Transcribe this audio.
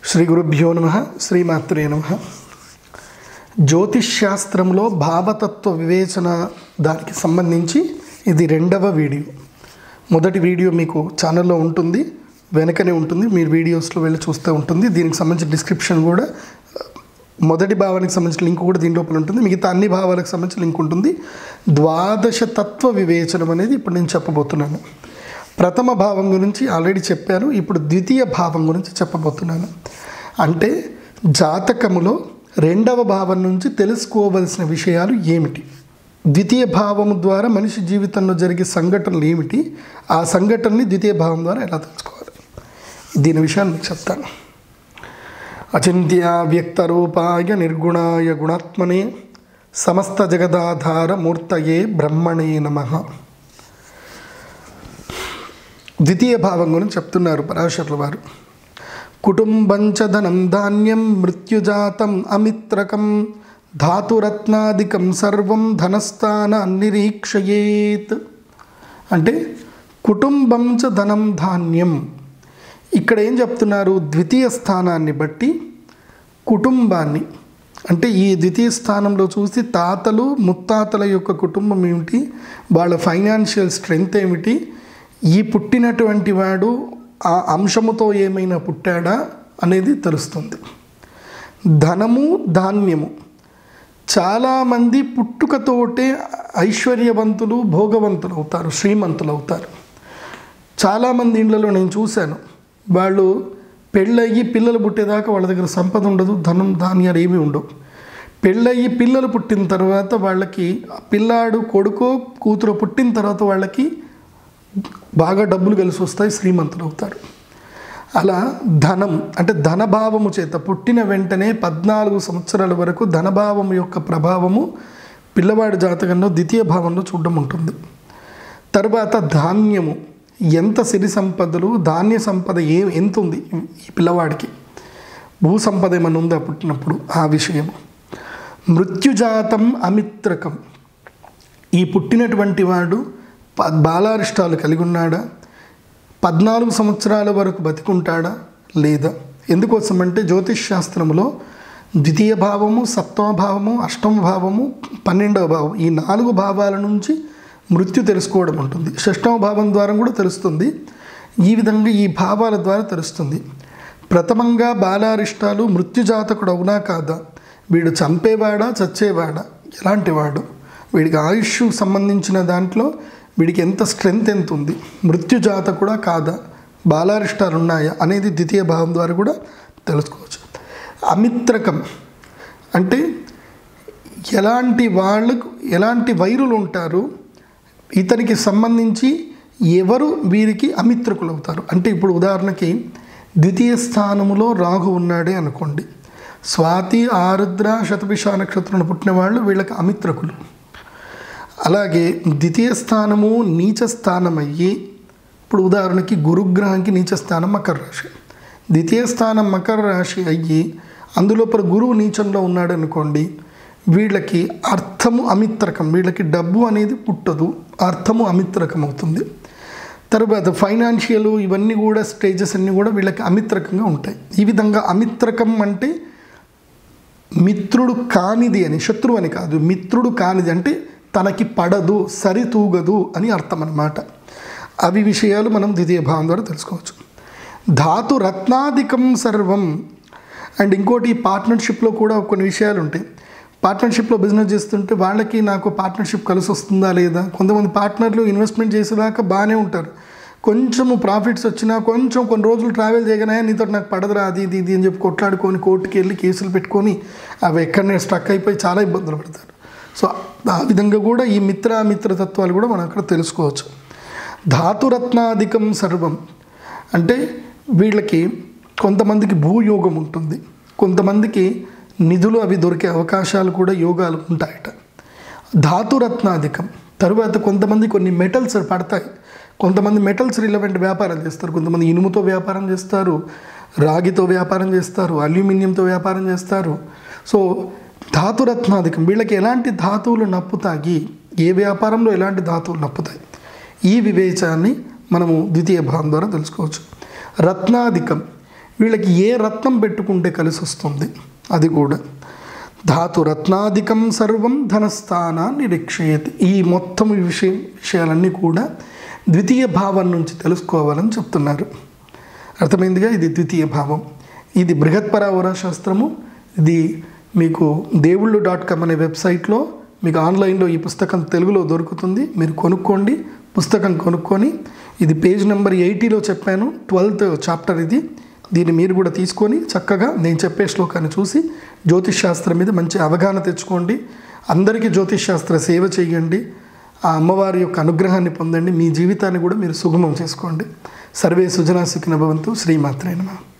శ్రీ గురుభ్యో నమ శ్రీమాత్రే నమ జ్యోతిష్ శాస్త్రంలో భావతత్వ వివేచన దానికి సంబంధించి ఇది రెండవ వీడియో మొదటి వీడియో మీకు ఛానల్లో ఉంటుంది వెనకనే ఉంటుంది మీరు వీడియోస్లో వెళ్ళి చూస్తూ ఉంటుంది దీనికి సంబంధించిన డిస్క్రిప్షన్ కూడా మొదటి భావానికి సంబంధించిన లింక్ కూడా దీని లోపల ఉంటుంది మిగతా అన్ని భావాలకు సంబంధించిన లింక్ ఉంటుంది ద్వాదశ తత్వ వివేచనం అనేది ఇప్పుడు నేను చెప్పబోతున్నాను ప్రథమ భావం గురించి ఆల్రెడీ చెప్పాను ఇప్పుడు ద్వితీయ భావం గురించి చెప్పబోతున్నాను అంటే జాతకములో రెండవ భావం నుంచి తెలుసుకోవలసిన విషయాలు ఏమిటి ద్వితీయ భావము ద్వారా మనిషి జీవితంలో జరిగే సంఘటనలు ఏమిటి ఆ సంఘటనని ద్వితీయ భావం ద్వారా ఎలా తెలుసుకోవాలి దీని విషయాన్ని మీకు చెప్తాను అచింత్య వ్యక్తరూపాయ నిర్గుణాయ గుణాత్మనే సమస్త జగదాధార మూర్తయే బ్రహ్మణే నమ ద్వితీయ భావం గురించి చెప్తున్నారు పరాశరుల వారు కుటుంబంచ ధనం ధాన్యం మృత్యుజాతం అమిత్రకం ధాతురత్నాదికం సర్వం ధనస్థాన నిరీక్షయేత్ అంటే కుటుంబం చ ధనం ధాన్యం ఇక్కడ ఏం చెప్తున్నారు ద్వితీయ స్థానాన్ని బట్టి కుటుంబాన్ని అంటే ఈ ద్వితీయ స్థానంలో చూసి తాతలు ముత్తాతల యొక్క కుటుంబం ఏమిటి వాళ్ళ ఫైనాన్షియల్ స్ట్రెంగ్త్ ఏమిటి ఈ పుట్టినటువంటి వాడు ఆ అంశముతో ఏమైనా పుట్టాడా అనేది తెలుస్తుంది ధనము ధాన్యము చాలామంది పుట్టుకతోటే ఐశ్వర్యవంతులు భోగవంతులు అవుతారు శ్రీమంతులు అవుతారు చాలామంది ఇళ్లలో నేను చూశాను వాళ్ళు పెళ్ళయ్యి పిల్లలు పుట్టేదాకా వాళ్ళ దగ్గర సంపద ఉండదు ధనం ధాన్యాలు ఏమీ ఉండవు పెళ్ళయ్యి పిల్లలు పుట్టిన తర్వాత వాళ్ళకి ఆ పిల్లాడు కొడుకో కూతురు పుట్టిన తర్వాత వాళ్ళకి బాగా డబ్బులు కలిసి వస్తాయి శ్రీమంతులు అవుతారు అలా ధనం అంటే ధనభావము చేత పుట్టిన వెంటనే పద్నాలుగు సంవత్సరాల వరకు ధనభావం యొక్క ప్రభావము పిల్లవాడి జాతకంలో ద్వితీయ భావంలో చూడడం ఉంటుంది తర్వాత ధాన్యము ఎంత సిరి సంపదలు ధాన్య సంపద ఏ ఎంత ఉంది ఈ పిల్లవాడికి భూ సంపద ఏమైనా ఉందా పుట్టినప్పుడు ఆ విషయము మృత్యుజాతం అమిత్రకం ఈ పుట్టినటువంటి వాడు ప- బాలారిష్టాలు కలిగి ఉన్నాడా పద్నాలుగు సంవత్సరాల వరకు బతికుంటాడా లేదా ఎందుకోసమంటే జ్యోతిష్ శాస్త్రంలో ద్వితీయ భావము సప్తమ భావము అష్టమ భావము పన్నెండవ భావం ఈ నాలుగు భావాల నుంచి మృత్యు తెలుసుకోవడం ఉంటుంది షష్టమ భావం ద్వారా కూడా తెలుస్తుంది ఈ విధంగా ఈ భావాల ద్వారా తెలుస్తుంది ప్రథమంగా బాలారిష్టాలు మృత్యుజాతకుడు అవునా కాదా వీడు చంపేవాడా చచ్చేవాడా ఎలాంటి వాడు వీడికి ఆయుష్ సంబంధించిన దాంట్లో వీడికి ఎంత స్ట్రెంగ్త్ ఎంత ఉంది మృత్యుజాత కూడా కాదా బాలారిష్టాలు ఉన్నాయా అనేది ద్వితీయ భావం ద్వారా కూడా తెలుసుకోవచ్చు అమిత్రకం అంటే ఎలాంటి వాళ్ళకు ఎలాంటి వైరులు ఉంటారు ఇతనికి సంబంధించి ఎవరు వీరికి అమిత్రకులు అవుతారు అంటే ఇప్పుడు ఉదాహరణకి ద్వితీయ స్థానములో రాహు ఉన్నాడే అనుకోండి స్వాతి ఆరుద్ర శతభిష నక్షత్రం పుట్టిన వాళ్ళు వీళ్ళకి అమిత్రకులు అలాగే ద్వితీయ స్థానము నీచ స్థానం అయ్యి ఇప్పుడు ఉదాహరణకి గురుగ్రహానికి నీచ స్థానం మకర రాశి ద్వితీయ స్థానం మకర రాశి అయ్యి అందులోపల గురువు నీచంలో ఉన్నాడు అనుకోండి వీళ్ళకి అర్థము అమిత్రకం వీళ్ళకి డబ్బు అనేది పుట్టదు అర్థము అమిత్రకం అవుతుంది తర్వాత ఫైనాన్షియల్ ఇవన్నీ కూడా స్టేజెస్ అన్నీ కూడా వీళ్ళకి అమిత్రకంగా ఉంటాయి ఈ విధంగా అమిత్రకం అంటే మిత్రుడు కానిది అని శత్రువు అని కాదు మిత్రుడు కానిది అంటే తనకి పడదు సరితూగదు అని అర్థం అన్నమాట అవి విషయాలు మనం ద్వితీయ భావం ద్వారా తెలుసుకోవచ్చు ధాతు రత్నాధికం సర్వం అండ్ ఇంకోటి పార్ట్నర్షిప్లో కూడా కొన్ని విషయాలు ఉంటాయి పార్ట్నర్షిప్లో బిజినెస్ చేస్తుంటే వాళ్ళకి నాకు పార్ట్నర్షిప్ కలిసి వస్తుందా లేదా కొంతమంది పార్ట్నర్లు ఇన్వెస్ట్మెంట్ చేసేదాకా బాగానే ఉంటారు కొంచెము ప్రాఫిట్స్ వచ్చినా కొంచెం కొన్ని రోజులు ట్రావెల్ చేయగానే నీతో నాకు పడదురా అది ఇది ఇది అని చెప్పి కొట్లాడుకొని కోర్టుకి వెళ్ళి కేసులు పెట్టుకొని అవి ఎక్కడనే స్ట్రక్ అయిపోయి చాలా ఇబ్బందులు పడతారు సో ఆ విధంగా కూడా ఈ మిత్ర మిత్ర తత్వాలు కూడా మనం అక్కడ తెలుసుకోవచ్చు ధాతురత్నాధికం సర్వం అంటే వీళ్ళకి కొంతమందికి భూయోగం ఉంటుంది కొంతమందికి నిధులు అవి దొరికే అవకాశాలు కూడా యోగాలు ఉంటాయట ధాతురత్నాధికం తరువాత కొంతమంది కొన్ని మెటల్స్ పడతాయి కొంతమంది మెటల్స్ రిలవెంట్ వ్యాపారం చేస్తారు కొంతమంది ఇనుముతో వ్యాపారం చేస్తారు రాగితో వ్యాపారం చేస్తారు అల్యూమినియంతో వ్యాపారం చేస్తారు సో ధాతురత్నాధికం వీళ్ళకి ఎలాంటి ధాతువులు నప్పుతాయి ఏ వ్యాపారంలో ఎలాంటి ధాతువులు నప్పుతాయి ఈ వివేచాన్ని మనము ద్వితీయ భావం ద్వారా తెలుసుకోవచ్చు రత్నాధికం వీళ్ళకి ఏ రత్నం పెట్టుకుంటే కలిసి వస్తుంది అది కూడా ధాతు రత్నాధికం సర్వం ధనస్థానా నిరీక్షయతి ఈ మొత్తం ఈ విషయం విషయాలన్నీ కూడా ద్వితీయ భావం నుంచి తెలుసుకోవాలని చెప్తున్నారు అర్థమైందిగా ఇది ద్వితీయ భావం ఇది బృహత్పరావర శాస్త్రము ఇది మీకు దేవుళ్ళు డాట్ కామ్ అనే వెబ్సైట్లో మీకు ఆన్లైన్లో ఈ పుస్తకం తెలుగులో దొరుకుతుంది మీరు కొనుక్కోండి పుస్తకం కొనుక్కొని ఇది పేజ్ నెంబర్ ఎయిటీలో చెప్పాను ట్వెల్త్ చాప్టర్ ఇది దీన్ని మీరు కూడా తీసుకొని చక్కగా నేను చెప్పే శ్లోకాన్ని చూసి జ్యోతిష్ శాస్త్రం మీద మంచి అవగాహన తెచ్చుకోండి అందరికీ జ్యోతిష్ శాస్త్ర సేవ చేయండి ఆ అమ్మవారి యొక్క అనుగ్రహాన్ని పొందండి మీ జీవితాన్ని కూడా మీరు సుగమం చేసుకోండి సర్వే సుజనా సుఖిన భవంతు శ్రీమాత్రే నమః